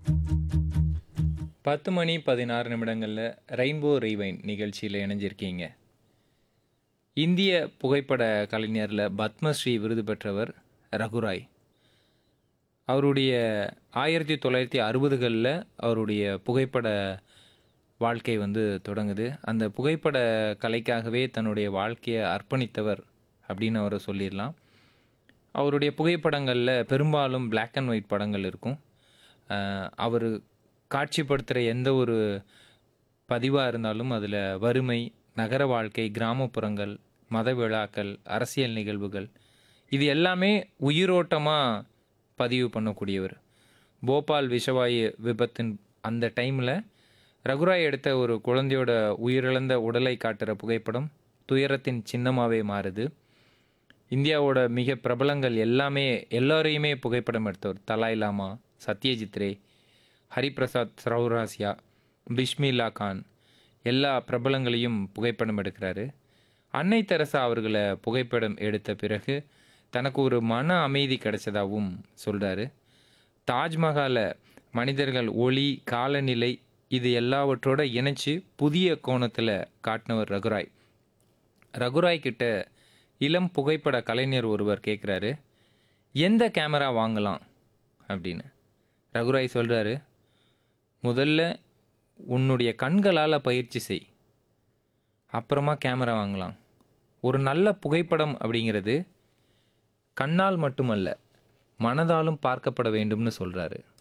பத்து மணி பதினாறு நிமிடங்களில் ரெயின்போ ரீவைன் நிகழ்ச்சியில் இணைஞ்சிருக்கீங்க இந்திய புகைப்பட கலைஞரில் பத்மஸ்ரீ விருது பெற்றவர் ரகுராய் அவருடைய ஆயிரத்தி தொள்ளாயிரத்தி அறுபதுகளில் அவருடைய புகைப்பட வாழ்க்கை வந்து தொடங்குது அந்த புகைப்பட கலைக்காகவே தன்னுடைய வாழ்க்கையை அர்ப்பணித்தவர் அப்படின்னு அவரை சொல்லிடலாம் அவருடைய புகைப்படங்களில் பெரும்பாலும் Black அண்ட் ஒயிட் படங்கள் இருக்கும் அவர் காட்சிப்படுத்துகிற எந்த ஒரு பதிவாக இருந்தாலும் அதில் வறுமை நகர வாழ்க்கை கிராமப்புறங்கள் மத விழாக்கள் அரசியல் நிகழ்வுகள் இது எல்லாமே உயிரோட்டமாக பதிவு பண்ணக்கூடியவர் போபால் விஷவாயு விபத்தின் அந்த டைமில் ரகுராய் எடுத்த ஒரு குழந்தையோட உயிரிழந்த உடலை காட்டுற புகைப்படம் துயரத்தின் சின்னமாகவே மாறுது இந்தியாவோட மிக பிரபலங்கள் எல்லாமே எல்லாரையுமே புகைப்படம் எடுத்தவர் தலாய் லாமா சத்யஜித் ரே ஹரிபிரசாத் சரௌராசியா பிஸ்மில்லா கான் எல்லா பிரபலங்களையும் புகைப்படம் எடுக்கிறாரு அன்னை தெரசா அவர்களை புகைப்படம் எடுத்த பிறகு தனக்கு ஒரு மன அமைதி கிடைச்சதாகவும் சொல்கிறாரு தாஜ்மஹாலை மனிதர்கள் ஒளி காலநிலை இது எல்லாவற்றோட இணைச்சு புதிய கோணத்தில் காட்டினவர் ரகுராய் ரகுராய் கிட்ட இளம் புகைப்பட கலைஞர் ஒருவர் கேட்குறாரு எந்த கேமரா வாங்கலாம் அப்படின்னு ரகுராய் சொல்கிறாரு முதல்ல உன்னுடைய கண்களால் பயிற்சி செய் அப்புறமா கேமரா வாங்கலாம் ஒரு நல்ல புகைப்படம் அப்படிங்கிறது கண்ணால் மட்டுமல்ல மனதாலும் பார்க்கப்பட வேண்டும்னு சொல்கிறாரு